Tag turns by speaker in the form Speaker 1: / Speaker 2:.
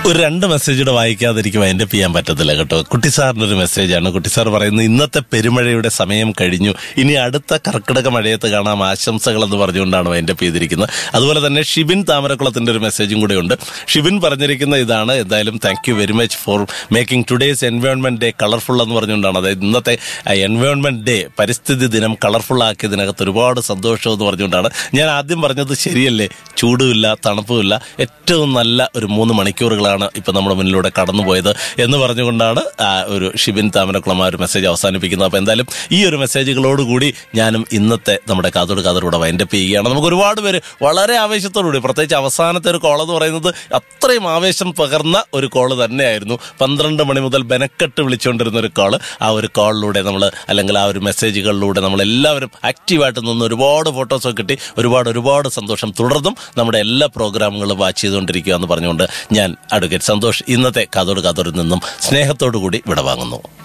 Speaker 1: ഒരു രണ്ട് മെസ്സേജൂടെ വായിക്കാതിരിക്കും അതിന്റെ ചെയ്യാൻ പറ്റത്തില്ല കേട്ടോ കുട്ടി സാറിന്റെ ഒരു മെസ്സേജാണ് കുട്ടി സാർ പറയുന്നത് ഇന്നത്തെ പെരുമഴയുടെ സമയം കഴിഞ്ഞു ഇനി അടുത്ത കർക്കിടക മഴയത്ത് കാണാം ആശംസകൾ എന്ന് പറഞ്ഞുകൊണ്ടാണ് അതിന്റെ ചെയ്തിരിക്കുന്നത് അതുപോലെ തന്നെ ഷിബിൻ താമരക്കുളത്തിന്റെ ഒരു മെസ്സേജും കൂടെ ഉണ്ട് ഷിബിൻ പറഞ്ഞിരിക്കുന്ന ഇതാണ് എന്തായാലും thank you very much for making today's environment day colourful എന്ന് പറഞ്ഞുകൊണ്ടാണ് അതായത് ഇന്നത്തെ എൻവയോൺമെന്റ് ഡേ പരിസ്ഥിതി ദിനം കളർഫുൾ ആക്കിയതിനകത്ത് ഒരുപാട് സന്തോഷം എന്ന് പറഞ്ഞുകൊണ്ടാണ് ഞാൻ ആദ്യം പറഞ്ഞത് ശരിയല്ലേ ചൂടുമില്ല തണുപ്പുമില്ല ഏറ്റവും നല്ല ഒരു മൂന്ന് മണിക്കൂറുകളാണ് ഇപ്പൊ നമ്മുടെ മുന്നിലൂടെ കടന്നുപോയത് എന്ന് പറഞ്ഞുകൊണ്ടാണ് ആ ഒരു ഷിബിൻ താമരക്കുളം ആ ഒരു മെസ്സേജ് അവസാനിപ്പിക്കുന്നത് അപ്പൊ എന്തായാലും ഈ ഒരു മെസ്സേജുകളോടുകൂടി ഞാനും ഇന്നത്തെ നമ്മുടെ കാതോട് കാതോടെ വൈൻഡപ്പ് ചെയ്യുകയാണ് നമുക്ക് ഒരുപാട് പേര് വളരെ ആവേശത്തോടുകൂടി പ്രത്യേകിച്ച് അവസാനത്തെ ഒരു കോൾ എന്ന് പറയുന്നത് അത്രയും ആവേശം പകർന്ന ഒരു കോള് തന്നെയായിരുന്നു പന്ത്രണ്ട് മണി മുതൽ ബെനക്കെട്ട് വിളിച്ചുകൊണ്ടിരുന്ന ഒരു കോള് ആ ഒരു കോളിലൂടെ നമ്മൾ അല്ലെങ്കിൽ ആ ഒരു മെസ്സേജുകളിലൂടെ നമ്മൾ എല്ലാവരും ആക്റ്റീവായിട്ട് നിന്ന് ഒരുപാട് ഫോട്ടോസൊക്കെ കിട്ടി ഒരുപാട് ഒരുപാട് സന്തോഷം തുടർന്നും നമ്മുടെ എല്ലാ പ്രോഗ്രാമുകളും വാച്ച് ചെയ്തുകൊണ്ടിരിക്കുക എന്ന് പറഞ്ഞുകൊണ്ട് ഞാൻ അഡ്വക്കേറ്റ് സന്തോഷ് ഇന്നത്തെ കാതോട് കാതോടിൽ നിന്നും സ്നേഹത്തോടു കൂടി വിടവാങ്ങുന്നു